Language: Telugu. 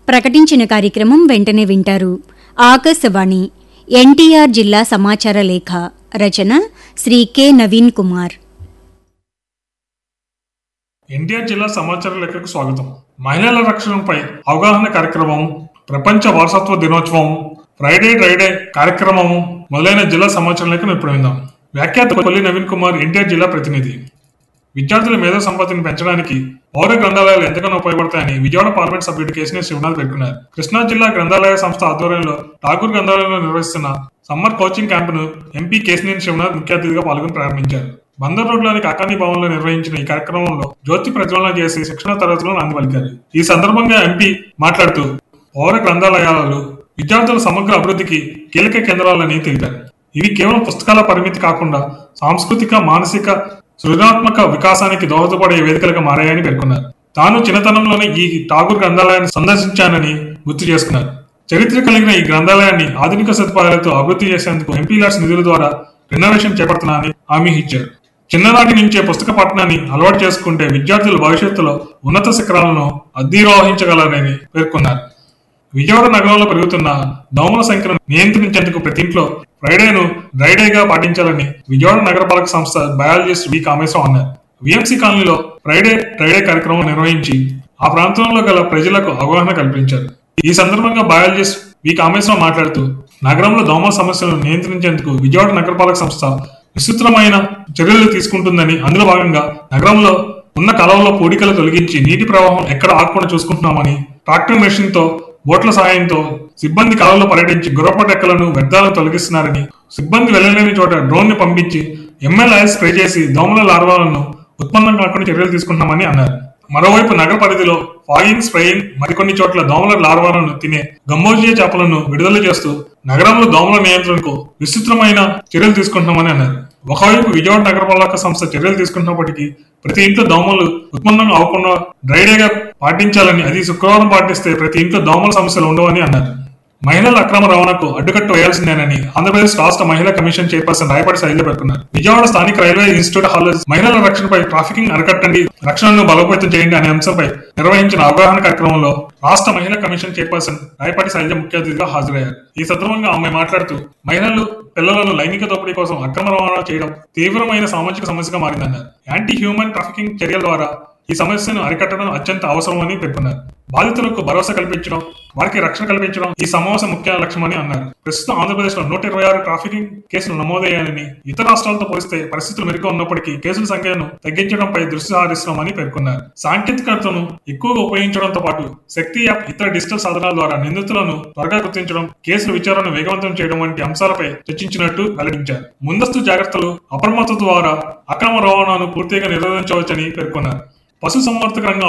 ప్రకటించిన కార్యక్రమం వెంటనే వింటారు ఆకాశవాణి ఎన్టీఆర్ జిల్లా సమాచార లేఖ రచన శ్రీ కె నవీన్ కుమార్ ఎన్టీఆర్ జిల్లా సమాచార లేఖకు స్వాగతం మహిళల రక్షణపై అవగాహన కార్యక్రమం ప్రపంచ వారసత్వ దినోత్సవం ఫ్రైడే డ్రైడే కార్యక్రమం మొదలైన జిల్లా సమాచార లేఖను ఇప్పుడు విందాం వ్యాఖ్యాత కొల్లి నవీన్ కుమార్ ఎన్టీఆర్ జిల్లా ప్రతినిధి విద్యార్థుల మేధో సంపత్తిని పెంచడానికి పౌర గ్రంథాలయాలు ఎంతగానో ఉపయోగపడతాయని విజయవాడ పార్లమెంట్ సభ్యుడు కేసినేని శివనాథ్ పేర్కొన్నారు కృష్ణా జిల్లా గ్రంథాలయ సంస్థ ఆధ్వర్యంలో ఠాగూర్ గ్రంథాలయంలో నిర్వహిస్తున్న సమ్మర్ కోచింగ్ క్యాంపును ఎంపీ కేసినేని శివనాథ్ ముఖ్య అతిథిగా పాల్గొని ప్రారంభించారు బందర్ రోడ్లోని కాకాని భవన్లో నిర్వహించిన ఈ కార్యక్రమంలో జ్యోతి ప్రజ్వలన చేసి శిక్షణ తరగతులను అందిపలికారు ఈ సందర్భంగా ఎంపీ మాట్లాడుతూ పౌర గ్రంథాలయాలు విద్యార్థుల సమగ్ర అభివృద్ధికి కీలక కేంద్రాలని తెలిపారు ఇవి కేవలం పుస్తకాల పరిమితి కాకుండా సాంస్కృతిక మానసిక సృజనాత్మక వికాసానికి దోహదపడే వేదికలుగా మారాయని పేర్కొన్నారు తాను చిన్నతనంలోనే ఈ ఠాగూర్ గ్రంథాలయాన్ని సందర్శించానని గుర్తు చేసుకున్నారు చరిత్ర కలిగిన ఈ గ్రంథాలయాన్ని ఆధునిక సదుపాయాలతో అభివృద్ధి చేసేందుకు ఎంపీ లాట్స్ నిధుల ద్వారా రెనోవేషన్ చేపడుతున్నానని హామీ ఇచ్చారు చిన్ననాటి నుంచే పుస్తక పఠనాన్ని అలవాటు చేసుకుంటే విద్యార్థులు భవిష్యత్తులో ఉన్నత శిఖరాలను అధిరోహించగలరని పేర్కొన్నారు విజయవాడ నగరంలో పెరుగుతున్న దోమల సంఖ్యను నియంత్రించేందుకు ప్రతి ఇంట్లో ఫ్రైడేను డ్రైడేగా పాటించాలని విజయవాడ నగరపాలక సంస్థ బయాలజిస్ట్ వి కామేశ్వరం అన్నారు విఎంసీ కాలనీలో ఫ్రైడే డ్రైడే కార్యక్రమం నిర్వహించి ఆ ప్రాంతంలో గల ప్రజలకు అవగాహన కల్పించారు ఈ సందర్భంగా బయాలజిస్ట్ వి కామేశ్వరం మాట్లాడుతూ నగరంలో దోమల సమస్యలను నియంత్రించేందుకు విజయవాడ నగరపాలక సంస్థ విస్తృతమైన చర్యలు తీసుకుంటుందని అందులో భాగంగా నగరంలో ఉన్న కాలువలో పూడికలు తొలగించి నీటి ప్రవాహం ఎక్కడ ఆగకుండా చూసుకుంటున్నామని ట్రాక్టర్ మెషిన్ తో బోట్ల సహాయంతో సిబ్బంది కాలంలో పర్యటించి గుర్రపటెక్కలను వ్యర్థాలను తొలగిస్తున్నారని సిబ్బంది వెళ్లలేని చోట డ్రోన్ ని పంపించి ఎంఎల్ ఆయిల్ స్ప్రే చేసి దోమల లార్వాలను ఉత్పన్నం కాకుండా చర్యలు తీసుకుంటున్నామని అన్నారు మరోవైపు నగర పరిధిలో ఫాగింగ్ స్ప్రేయింగ్ మరికొన్ని చోట్ల దోమల లార్వాలను తినే గంబోజియా చేపలను విడుదల చేస్తూ నగరంలో దోమల నియంత్రణకు విస్తృతమైన చర్యలు తీసుకుంటున్నామని అన్నారు ఒకవైపు విజయవాడ నగరపాలక సంస్థ చర్యలు తీసుకుంటున్నప్పటికీ ప్రతి ఇంట్లో దోమలు ఉత్పన్నం అవ్వకుండా డ్రైడేగా పాటించాలని అది శుక్రవారం పాటిస్తే ప్రతి ఇంట్లో దోమల సమస్యలు ఉండవని అన్నారు మహిళల అక్రమ రవాణాకు అడ్డుకట్ట వేయాల్సిందేనని ఆంధ్రప్రదేశ్ రాష్ట్ర మహిళా కమిషన్ చైర్పర్సన్ రాయపాటి శైలజ పేర్కొన్నారు విజయవాడ స్థానిక రైల్వే ఇన్స్టిట్యూట్ హాల్ మహిళల రక్షణపై ట్రాఫికింగ్ అరికట్టండి రక్షణను బలోపేతం చేయండి అనే అంశంపై నిర్వహించిన అవగాహన కార్యక్రమంలో రాష్ట్ర మహిళా కమిషన్ చైర్పర్సన్ రాయపాటి శైలజ ముఖ్య అతిథిగా హాజరయ్యారు ఈ సందర్భంగా ఆమె మాట్లాడుతూ మహిళలు పిల్లలను లైంగిక దోపిడీ కోసం అక్రమ రవాణా చేయడం తీవ్రమైన సామాజిక సమస్యగా మారిందన్నారు యాంటీ హ్యూమన్ ట్రాఫికింగ్ చర్యల ద్వారా ఈ సమస్యను అరికట్టడం అత్యంత అవసరమని పేర్కొన్నారు బాధితులకు భరోసా కల్పించడం వారికి రక్షణ కల్పించడం ఈ సమావేశం ముఖ్య లక్ష్యమని అన్నారు ప్రస్తుతం ఆంధ్రప్రదేశ్ లో నూట ఇరవై ఆరు ట్రాఫికింగ్ కేసులు నమోదయ్యాయని ఇతర రాష్ట్రాలతో పోలిస్తే పరిస్థితులు మెరుగ్గా ఉన్నప్పటికీ కేసుల సంఖ్యను తగ్గించడంపై దృష్టి సారిస్తున్నామని పేర్కొన్నారు సాంకేతికతను ఎక్కువగా ఉపయోగించడంతో పాటు శక్తి యాప్ ఇతర డిజిటల్ సాధనాల ద్వారా నిందితులను త్వరగా గుర్తించడం కేసుల విచారణ వేగవంతం చేయడం వంటి అంశాలపై చర్చించినట్టు వెల్లడించారు ముందస్తు జాగ్రత్తలు అప్రమత్తత ద్వారా అక్రమ రవాణాను పూర్తిగా నిరోధించవచ్చని పేర్కొన్నారు పశు సంవర్ధక రంగం